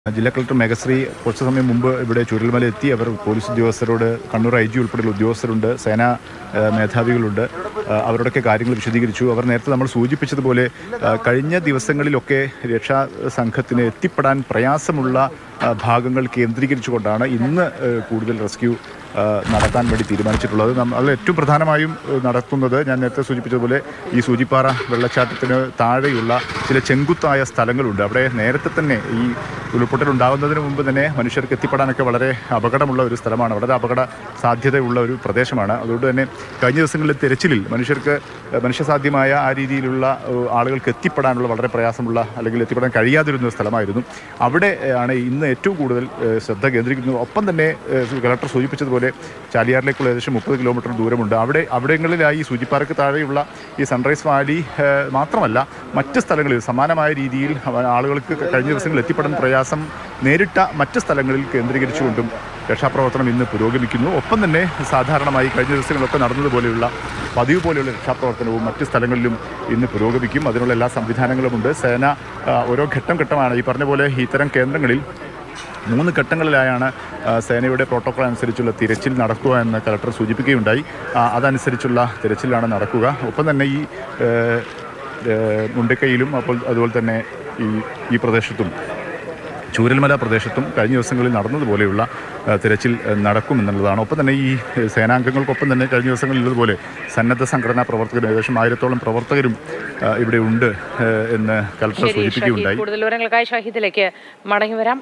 ജില്ലാ കളക്ടർ മേഘശ്രീ കുറച്ച് സമയം മുമ്പ് ഇവിടെ ചുരൽമല എത്തി അവർ പോലീസ് ഉദ്യോഗസ്ഥരോട് കണ്ണൂർ ഐ ജി ഉൾപ്പെടെയുള്ള ഉദ്യോഗസ്ഥരുണ്ട് സേനാ ആ, മേധാവികളുണ്ട് ആ, അവരോടൊക്കെ കാര്യങ്ങൾ വിശദീകരിച്ചു അവർ നേരത്തെ നമ്മൾ സൂചിപ്പിച്ചതുപോലെ ആ, കഴിഞ്ഞ ദിവസങ്ങളിലൊക്കെ രക്ഷാ സംഘത്തിന് എത്തിപ്പെടാൻ പ്രയാസമുള്ള ആ, ഭാഗങ്ങൾ കേന്ദ്രീകരിച്ചുകൊണ്ടാണ് ഇന്ന് ആ, കൂടുതൽ റെസ്ക്യൂ ആ, നടത്താൻ വേണ്ടി തീരുമാനിച്ചിട്ടുള്ളത് നമ്മ- അതിൽ ഏറ്റവും പ്രധാനമായും ആ, നടത്തുന്നത് ഞാൻ നേരത്തെ സൂചിപ്പിച്ചതുപോലെ ഈ സൂചിപ്പാറ വെള്ളച്ചാട്ടത്തിന് താഴെയുള്ള ചില ചെങ്കുത്തായ സ്ഥലങ്ങളുണ്ട് അവിടെ നേരത്തെ തന്നെ ഈ ഉരുൾപൊട്ടൽ ഉണ്ടാകുന്നതിന് മുമ്പ് തന്നെ മനുഷ്യർക്ക് എത്തിപ്പെടാനൊക്കെ വളരെ അപകടമുള്ള ഒരു സ്ഥലമാണ് വളരെ അപകട സാധ്യതയുള്ള ഒരു പ്രദേശമാണ് അതുകൊണ്ട് തന്നെ കഴിഞ്ഞ ദിവസങ്ങളിലെ തെരച്ചിലിൽ മനുഷ്യർക്ക് ഏഹ്, മനുഷ്യസാധ്യമായ ആ രീതിയിലുള്ള ഏഹ്, ആളുകൾക്ക് എത്തിപ്പെടാനുള്ള വളരെ പ്രയാസമുള്ള അല്ലെങ്കിൽ എത്തിപ്പെടാൻ കഴിയാതിരുന്ന ഒരു സ്ഥലമായിരുന്നു അവിടെ ഏഹ്, ആണ് ഇന്ന് ഏറ്റവും കൂടുതൽ ഏഹ്, ശ്രദ്ധ കേന്ദ്രീകരിക്കുന്നത് ഒപ്പം തന്നെ ഏഹ്, കളക്ടർ സൂചിപ്പിച്ചതുപോലെ ചാലിയാറിലേക്കുള്ള ഏകദേശം മുപ്പത് കിലോമീറ്റർ ദൂരമുണ്ട് അവിടെ അവിടങ്ങളിലായി ഈ സൂചിപ്പാറയ്ക്ക് താഴെയുള്ള ഈ സൺറൈസ് വാലി ഏഹ്, മാത്രമല്ല മറ്റ് സ്ഥലങ്ങളിൽ സമാനമായ രീതിയിൽ അവ- ആളുകൾക്ക് കഴിഞ്ഞ ദിവസങ്ങളിൽ എത്തിപ്പെടാൻ പ്രയാസം നേരിട്ട മറ്റ് സ്ഥലങ്ങളിൽ കേന്ദ്രീകരിച്ചുകൊണ്ടും രക്ഷാപ്രവർത്തനം ഇന്ന് പുരോഗമിക്കുന്നു ഒപ്പം തന്നെ സാധാരണമായി കഴിഞ്ഞ ദിവസങ്ങളിലൊക്കെ നടന്നതുപോലെയുള്ള പതിവ് പോലെയുള്ള രക്ഷാപ്രവർത്തനവും മറ്റ് സ്ഥലങ്ങളിലും ഇന്ന് പുരോഗമിക്കും അതിനുള്ള എല്ലാ സംവിധാനങ്ങളുമുണ്ട് സേന ആ, ഓരോ ഘട്ടം ഘട്ടമാണ് ഈ പറഞ്ഞ പോലെ ഇത്തരം കേന്ദ്രങ്ങളിൽ മൂന്ന് ഘട്ടങ്ങളിലായാണ് ആ, സേനയുടെ പ്രോട്ടോകോൾ അനുസരിച്ചുള്ള തിരച്ചിൽ നടക്കുക എന്ന് കലക്ടർ സൂചിപ്പിക്കുകയുണ്ടായി ആ, അതനുസരിച്ചുള്ള തിരച്ചിലാണ് നടക്കുക ഒപ്പം തന്നെ ഈ ഏഹ്, ഏഹ്, മുണ്ടക്കയിലും അപ്പോൾ അതുപോലെ തന്നെ ഈ ഈ പ്രദേശത്തും ചൂരൽമല പ്രദേശത്തും കഴിഞ്ഞ ദിവസങ്ങളിൽ നടന്നതുപോലെയുള്ള ആ, തിരച്ചിൽ ആ, നടക്കുമെന്നുള്ളതാണ് ഒപ്പം തന്നെ ഈ ഏഹ്, സേനാംഗങ്ങൾക്കൊപ്പം തന്നെ കഴിഞ്ഞ ദിവസങ്ങളിൽ ഇതുപോലെ സന്നദ്ധ സംഘടനാ പ്രവർത്തകരും ഏകദേശം ആയിരത്തോളം പ്രവർത്തകരും ആ, ഇവിടെ ഉണ്ട് ഏഹ്, എന്ന് കലക്ടർ ശരി ഷഹീദ് സൂചിപ്പിക്കുകയുണ്ടായി കൂടുതൽ വിവരങ്ങൾക്കായി ഷഹീദിലേക്ക് മടങ്ങി വരാം